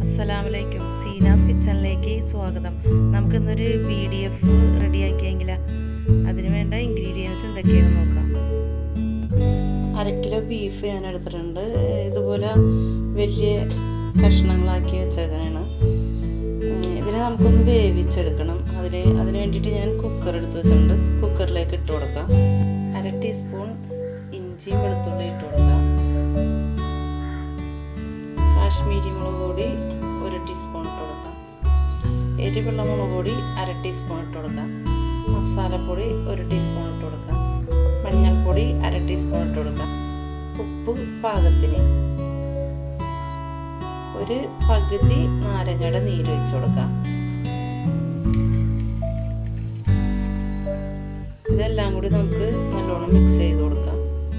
അസ്സലാമലൈക്കും സീനാസ് കിച്ചണിലേക്ക് സ്വാഗതം നമുക്കിന്നൊരു പി ഡി എഫ് റെഡിയാക്കിയെങ്കിൽ അതിന് വേണ്ട ഇൻഗ്രീഡിയൻസ് എന്തൊക്കെയാണെന്ന് നോക്കാം അര കിലോ ബീഫ് ഞാൻ എടുത്തിട്ടുണ്ട് ഇതുപോലെ വലിയ കഷ്ണങ്ങളാക്കി വെച്ചേക്കാനാണ് ഇതിനെ നമുക്കൊന്ന് വേവിച്ചെടുക്കണം അതിന് അതിന് വേണ്ടിയിട്ട് ഞാൻ കുക്കർ എടുത്ത് വെച്ചിട്ടുണ്ട് കുക്കറിലേക്ക് ഇട്ട് കൊടുക്കാം അര ടീസ്പൂൺ ഇഞ്ചിയും വെളുത്തുള്ളി ഇട്ട് കൊടുക്കാം കാശ്മീരി മുളക് പൊടി ഒരു ടീസ്പൂൺ ഇട്ട് കൊടുക്കാം എരിവുള്ള മുളക് പൊടി അര ടീസ്പൂൺ ഇട്ട് കൊടുക്കാം മസാലപ്പൊടി ഒരു ടീസ്പൂൺ ഇട്ട് കൊടുക്കാം മഞ്ഞൾപ്പൊടി അര ടീസ്പൂൺ ഇട്ട് കൊടുക്കാം ഉപ്പ് പാകത്തിന് ഒരു പകുതി നാരങ്ങയുടെ നീര് ഒഴിച്ചു കൊടുക്കാം ഇതെല്ലാം കൂടി നമുക്ക് നല്ലോണം മിക്സ് ചെയ്ത് കൊടുക്കാം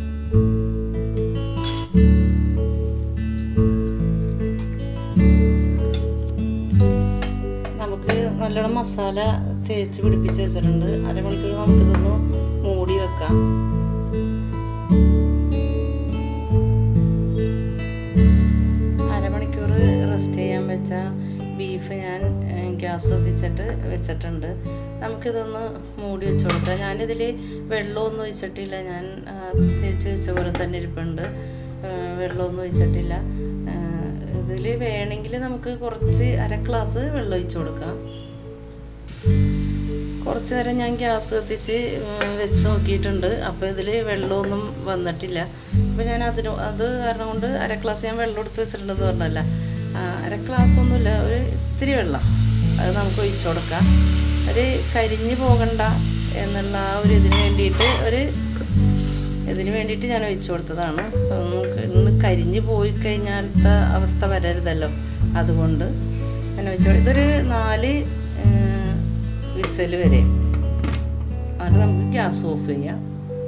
നമുക്ക് നല്ലോണം മസാല തേച്ച് പിടിപ്പിച്ച് വെച്ചിട്ടുണ്ട് അരമണിക്കൂർ നമുക്കിതൊന്ന് മൂടി വെക്കാം അരമണിക്കൂർ റെസ്റ്റ് ചെയ്യാൻ വെച്ച ബീഫ് ഞാൻ ഗ്യാസ് കത്തിച്ചിട്ട് വെച്ചിട്ടുണ്ട് നമുക്കിതൊന്ന് മൂടി വെച്ച് കൊടുക്കാം ഞാനിതിൽ വെള്ളമൊന്നും ഒഴിച്ചിട്ടില്ല ഞാൻ തേച്ച് വെച്ച പോലെ തന്നെ ഇരിപ്പുണ്ട് വെള്ളമൊന്നും ഒഴിച്ചിട്ടില്ല ഇതിൽ വേണമെങ്കിൽ നമുക്ക് കുറച്ച് അര ഗ്ലാസ് വെള്ളം ഒഴിച്ച് കൊടുക്കാം കുറച്ച് നേരം ഞാൻ ഗ്യാസ് കത്തിച്ച് വെച്ച് നോക്കിയിട്ടുണ്ട് അപ്പോൾ ഇതിൽ വെള്ളമൊന്നും വന്നിട്ടില്ല അപ്പോൾ ഞാൻ അതിന് അത് കാരണം കൊണ്ട് അര ഗ്ലാസ് ഞാൻ വെള്ളം എടുത്ത് വെച്ചിട്ടുണ്ടെന്ന് പറഞ്ഞല്ല അര ഗ്ലാസ് ഒന്നുമില്ല ഒരു ഇത്തിരി വെള്ളം അത് നമുക്ക് ഒഴിച്ചു കൊടുക്കാം ഒരു കരിഞ്ഞു പോകണ്ട എന്നുള്ള ആ ഒരു ഇതിന് വേണ്ടിയിട്ട് ഒരു ഇതിന് വേണ്ടിയിട്ട് ഞാൻ ഒഴിച്ചു കൊടുത്തതാണ് ഇന്ന് കരിഞ്ഞു പോയി കഴിഞ്ഞാലത്തെ അവസ്ഥ വരരുതല്ലോ അതുകൊണ്ട് ഞാൻ ഒഴിച്ചു ഇതൊരു നാല് വിസൽ വരെ എന്നിട്ട് നമുക്ക് ഗ്യാസ് ഓഫ് ചെയ്യാം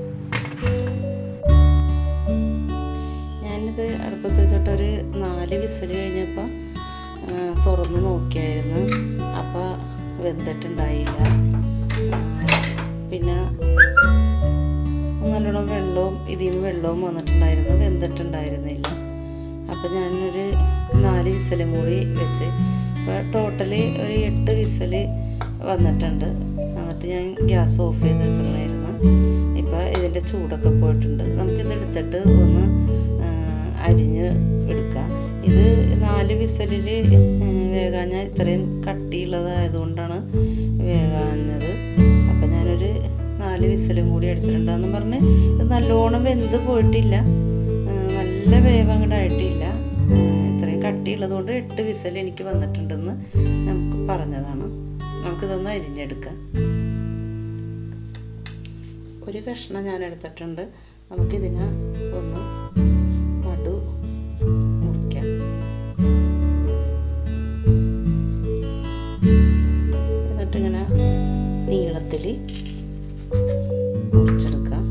ഞാനിത് അടുപ്പത്ത് വെച്ചിട്ടൊരു നാല് വിസൽ കഴിഞ്ഞപ്പോൾ തുറന്ന് നോക്കിയായിരുന്നു അപ്പോൾ വെന്തിട്ടുണ്ടായില്ല പിന്നെ നല്ലോണം വെള്ളവും ഇതിൽ നിന്ന് വെള്ളവും വന്നിട്ടുണ്ടായിരുന്നു വെന്തിട്ടുണ്ടായിരുന്നില്ല അപ്പോൾ ഞാനൊരു നാല് വിസലും കൂടി വെച്ച് ഇപ്പോൾ ടോട്ടലി ഒരു എട്ട് വിസൽ വന്നിട്ടുണ്ട് എന്നിട്ട് ഞാൻ ഗ്യാസ് ഓഫ് ചെയ്ത് വെച്ചിട്ടുണ്ടായിരുന്നു ഇപ്പോൾ ഇതിൻ്റെ ചൂടൊക്കെ പോയിട്ടുണ്ട് നമുക്കിത് എടുത്തിട്ട് ഒന്ന് അരിഞ്ഞ് എടുക്കാം ഇത് നാല് വിസലിൽ വേകാഞ്ഞാൽ ഇത്രയും കട്ടിയുള്ളതായതുകൊണ്ടാണ് വേകാഞ്ഞത് അപ്പം ഞാനൊരു നാല് വിസലും കൂടി അടിച്ചിട്ടുണ്ടെന്ന് പറഞ്ഞ് ഇത് നല്ലോണം വെന്ത് പോയിട്ടില്ല നല്ല വേവ് അങ്ങോട്ട് ആയിട്ടില്ല ഇത്രയും കട്ടിയുള്ളത് കൊണ്ട് എട്ട് വിസൽ എനിക്ക് വന്നിട്ടുണ്ടെന്ന് നമുക്ക് പറഞ്ഞതാണ് നമുക്കിതൊന്ന് അരിഞ്ഞെടുക്കാം ഒരു കഷ്ണം ഞാൻ എടുത്തിട്ടുണ്ട് നമുക്കിതിനെ ഒന്ന് നടു മുറിക്കാം എന്നിട്ടിങ്ങനെ നീളത്തിൽ മുറിച്ചെടുക്കാം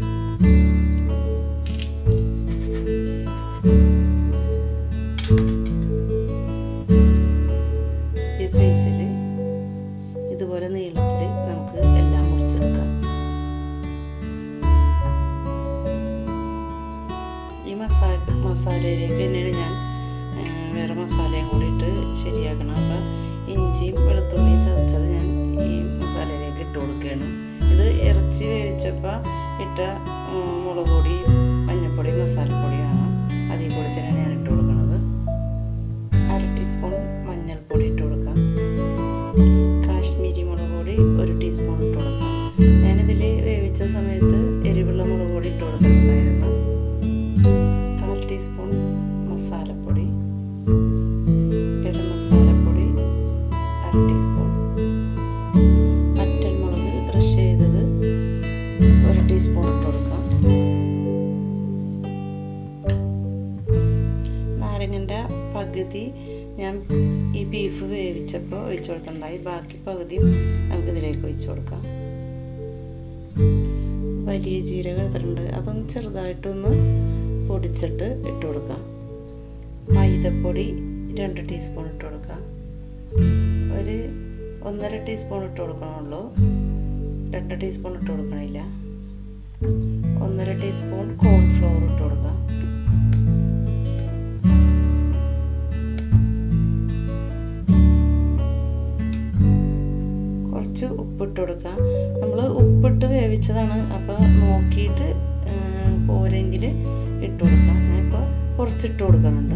ഈ സൈസിൽ ഇതുപോലെ നീളത്തിൽ നമുക്ക് എല്ലാം മുറിച്ചെടുക്കാം ഈ മസാല മസാലയിലേക്ക് തന്നെയാണ് ഞാൻ വേറെ മസാലയും കൂടിയിട്ട് ശരിയാക്കണം അപ്പോൾ ഇഞ്ചിയും വെളുത്തുള്ളിയും ചതച്ചത് ഞാൻ ഈ മസാലയിലേക്ക് ഇട്ട് കൊടുക്കുകയാണ് ഇത് ഇറച്ചി വേവിച്ചപ്പോൾ ഇട്ട മുളക് പൊടി മഞ്ഞൾപ്പൊടി മസാലപ്പൊടിയാണ് അതിൽ കൂടി തന്നെ ഞാൻ ഇട്ട് കൊടുക്കുന്നത് അര ടീസ്പൂൺ മഞ്ഞൾപ്പൊടി ഇട്ട് കൊടുക്കാം കാശ്മീരി മുളക് പൊടി ഒരു ടീസ്പൂൺ ഇട്ട് കൊടുക്കാം ഞാനിതിൽ വേവിച്ച സമയത്ത് എരിവുള്ള മുളക് പൊടി ഇട്ട് കൊടുത്തിട്ടുണ്ടായിരുന്നു കാൽ ടീസ്പൂൺ മസാലപ്പൊടി ഗരം മസാലപ്പൊടി അര ടീസ്പൂൺ വറ്റൽമുളക് ക്രഷ് ചെയ്തത് ഒരു ടീസ്പൂൺ ഇട്ട് കൊടുക്കാം നാരങ്ങൻ്റെ പകുതി ഞാൻ ഈ ബീഫ് വേവിച്ചപ്പോൾ ഒഴിച്ചു കൊടുത്തിട്ടുണ്ടായി ബാക്കി പകുതിയും നമുക്കിതിലേക്ക് ഒഴിച്ചു കൊടുക്കാം വലിയ ജീരകം എടുത്തിട്ടുണ്ട് അതൊന്ന് ചെറുതായിട്ടൊന്ന് പൊടിച്ചിട്ട് ഇട്ട് കൊടുക്കാം മൈദപ്പൊടി രണ്ട് ടീസ്പൂൺ ഇട്ട് കൊടുക്കാം ഒരു ഒന്നര ടീസ്പൂൺ ഇട്ട് കൊടുക്കണമുള്ളൂ രണ്ട് ടീസ്പൂൺ ഇട്ട് കൊടുക്കണില്ല ഒന്നര ടീസ്പൂൺ കോൺഫ്ലോർ ഇട്ട് കൊടുക്കാം കൊടുക്കാം നമ്മൾ ഉപ്പിട്ട് വേവിച്ചതാണ് അപ്പോൾ നോക്കിയിട്ട് പോരെങ്കിൽ ഇട്ട് കൊടുക്കാം ഞാൻ ഇപ്പോൾ കുറച്ചിട്ട് കൊടുക്കുന്നുണ്ട്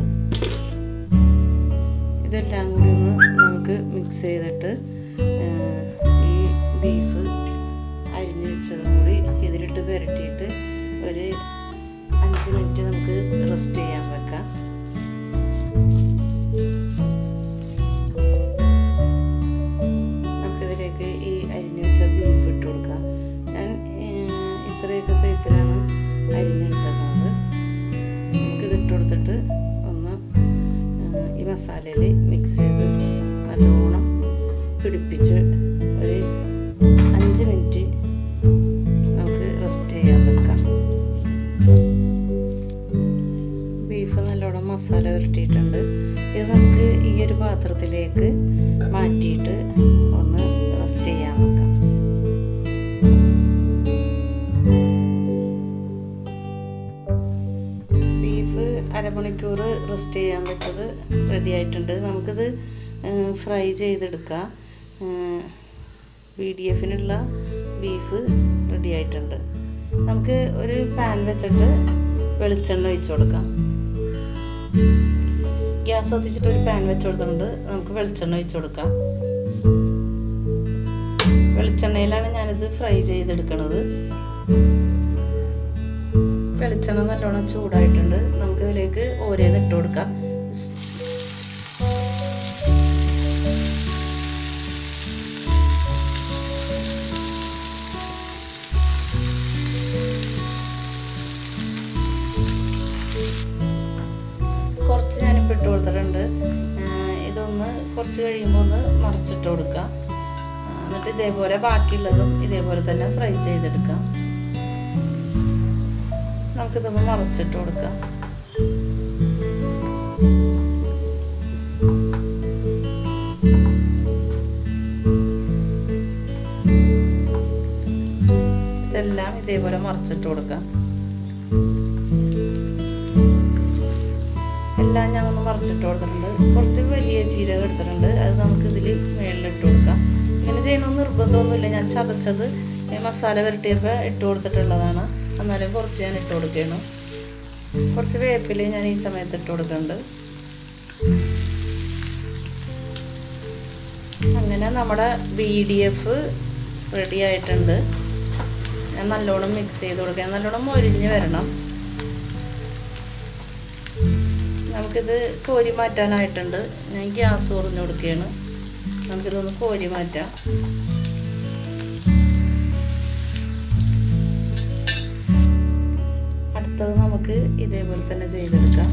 ഇതെല്ലാം കൂടി ഒന്ന് നമുക്ക് മിക്സ് ചെയ്തിട്ട് ഈ ബീഫ് അരിഞ്ഞു വെച്ചതും കൂടി ഇതിലിട്ട് പുരട്ടിയിട്ട് ഒരു അഞ്ച് മിനിറ്റ് നമുക്ക് റെസ്റ്റ് ചെയ്യാൻ വെക്കാം നമുക്കിതിലേക്ക് ഈ അരിഞ്ഞു വെച്ച ബീഫ് ഇട്ട് കൊടുക്കാം ഞാൻ ഇത്രയൊക്കെ സൈസിലാണ് അരിഞ്ഞെടുത്തേക്കുന്നത് നമുക്കിത് ഇട്ട് കൊടുത്തിട്ട് ഒന്ന് ഈ മസാലയിൽ മിക്സ് ചെയ്ത് നല്ലോണം പിടിപ്പിച്ച് ഒരു അഞ്ച് മിനിറ്റ് നമുക്ക് റെസ്റ്റ് ചെയ്യാൻ വെക്കാം ബീഫ് നല്ലോണം മസാല ഉരുട്ടിയിട്ടുണ്ട് ഇത് നമുക്ക് ഈ ഒരു പാത്രത്തിലേക്ക് മാറ്റിയിട്ട് ഒന്ന് റെസ്റ്റ് ചെയ്യാൻ വെക്കാം ബീഫ് അരമണിക്കൂർ റെസ്റ്റ് ചെയ്യാൻ വെച്ചത് റെഡി ആയിട്ടുണ്ട് നമുക്കിത് ഫ്രൈ ചെയ്തെടുക്കാം ബി ഡി എഫിനുള്ള ബീഫ് റെഡി ആയിട്ടുണ്ട് നമുക്ക് ഒരു പാൻ വെച്ചിട്ട് വെളിച്ചെണ്ണ ഒഴിച്ചു കൊടുക്കാം ഗ്യാസ് കത്തിച്ചിട്ട് ഒരു പാൻ വെച്ച് കൊടുത്തിട്ടുണ്ട് നമുക്ക് വെളിച്ചെണ്ണ ഒഴിച്ചു കൊടുക്കാം വെളിച്ചെണ്ണയിലാണ് ഞാനിത് ഫ്രൈ ചെയ്തെടുക്കുന്നത് വെളിച്ചെണ്ണ നല്ലോണം ചൂടായിട്ടുണ്ട് നമുക്കിതിലേക്ക് ഓരോന്ന് ഇട്ട് കൊടുക്കാം കുറച്ച് ഞാനിപ്പോൾ ഇട്ട് കൊടുത്തിട്ടുണ്ട് ഇതൊന്ന് കുറച്ച് കഴിയുമ്പോൾ ഒന്ന് മറിച്ചിട്ട് കൊടുക്കാം എന്നിട്ട് ഇതേപോലെ ബാക്കിയുള്ളതും ഇതേപോലെ തന്നെ ഫ്രൈ ചെയ്തെടുക്കാം നമുക്കിതൊന്ന് മറച്ചിട്ട് കൊടുക്കാം ഇതെല്ലാം ഇതേപോലെ മറച്ചിട്ട് കൊടുക്കാം എല്ലാം ഞാൻ ഒന്ന് മറച്ചിട്ട് കൊടുത്തിട്ടുണ്ട് കുറച്ച് വലിയ ജീരകം എടുത്തിട്ടുണ്ട് അത് നമുക്ക് ഇതിൽ മേളിലിട്ട് കൊടുക്കാം ഇങ്ങനെ ചെയ്യണമെന്ന് നിർബന്ധമൊന്നുമില്ല ഞാൻ ചതച്ചത് മസാല പുരട്ടിയപ്പോൾ ഇട്ട് കൊടുത്തിട്ടുള്ളതാണ് എന്നാലും കുറച്ച് ഞാൻ ഇട്ട് കൊടുക്കുകയാണ് കുറച്ച് വേപ്പില ഞാൻ ഈ സമയത്ത് ഇട്ട് കൊടുക്കുന്നുണ്ട് അങ്ങനെ നമ്മുടെ ബി ഡി എഫ് റെഡി ആയിട്ടുണ്ട് ഞാൻ നല്ലോണം മിക്സ് ചെയ്ത് കൊടുക്കുക നല്ലോണം മൊരിഞ്ഞ് വരണം നമുക്കിത് കോരി മാറ്റാനായിട്ടുണ്ട് ഞാൻ ഗ്യാസ് കുറഞ്ഞു കൊടുക്കുകയാണ് നമുക്കിതൊന്ന് കോരി മാറ്റാം അടുത്തത് നമുക്ക് ഇതേപോലെ തന്നെ ചെയ്തെടുക്കാം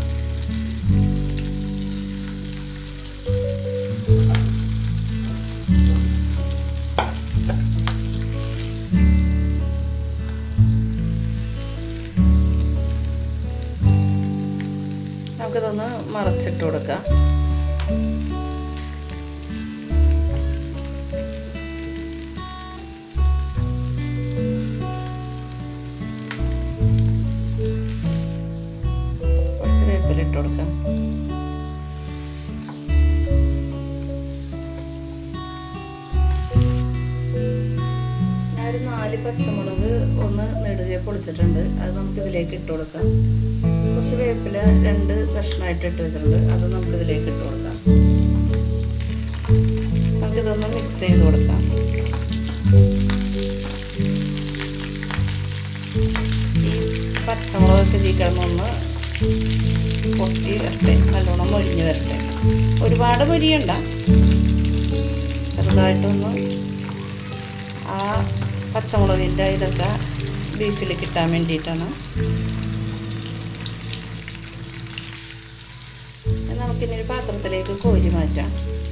നമുക്കിതൊന്ന് മറച്ചിട്ട് കൊടുക്കാം കുറച്ച് വേപ്പില ഇട്ട് കൊടുക്കാം ഞാനൊരു നാല് പച്ചമുളക് ഒന്ന് നെടുകെ പൊളിച്ചിട്ടുണ്ട് അത് നമുക്ക് ഇതിലേക്ക് ഇട്ട് കൊടുക്കാം കുറച്ച് വേപ്പില രണ്ട് കഷ്ണമായിട്ട് ഇട്ട് വെച്ചിട്ടുണ്ട് അത് നമുക്ക് ഇതിലേക്ക് ഇട്ട് കൊടുക്കാം നമുക്കിതൊന്ന് മിക്സ് ചെയ്ത് കൊടുക്കാം ഈ പച്ചമുളകൊക്കെ ഇതിൽ കിടന്നൊന്ന് പൊട്ടി വരട്ടെ നല്ലോണം മൊരിഞ്ഞ് വരട്ടെ ഒരുപാട് മൊരിയണ്ട ചെറുതായിട്ടൊന്ന് ആ പച്ചമുളകിൻ്റെ ഇതൊക്കെ ബീഫിൽ കിട്ടാൻ വേണ്ടിയിട്ടാണ് നമുക്കിനി ഒരു പാത്രത്തിലേക്ക് കോരി മാറ്റാം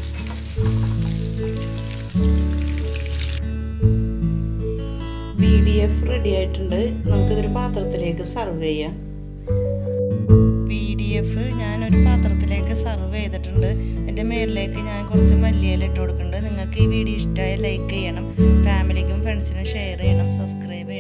ബി ഡി എഫ് റെഡി ആയിട്ടുണ്ട് നമുക്കിതൊരു പാത്രത്തിലേക്ക് സർവ് ചെയ്യാം ബി ഡി എഫ് ഞാനൊരു പാത്രത്തിലേക്ക് സർവ് ചെയ്തിട്ടുണ്ട് എൻ്റെ മേളിലേക്ക് ഞാൻ കുറച്ച് മല്ലിയില ഇട്ട് കൊടുക്കുന്നുണ്ട് നിങ്ങൾക്ക് ഈ വീഡിയോ ഇഷ്ടമായ ലൈക്ക് ചെയ്യണം ഫാമിലിക്കും ഫ്രണ്ട്സിനും ഷെയർ ചെയ്യണം സബ്സ്ക്രൈബ്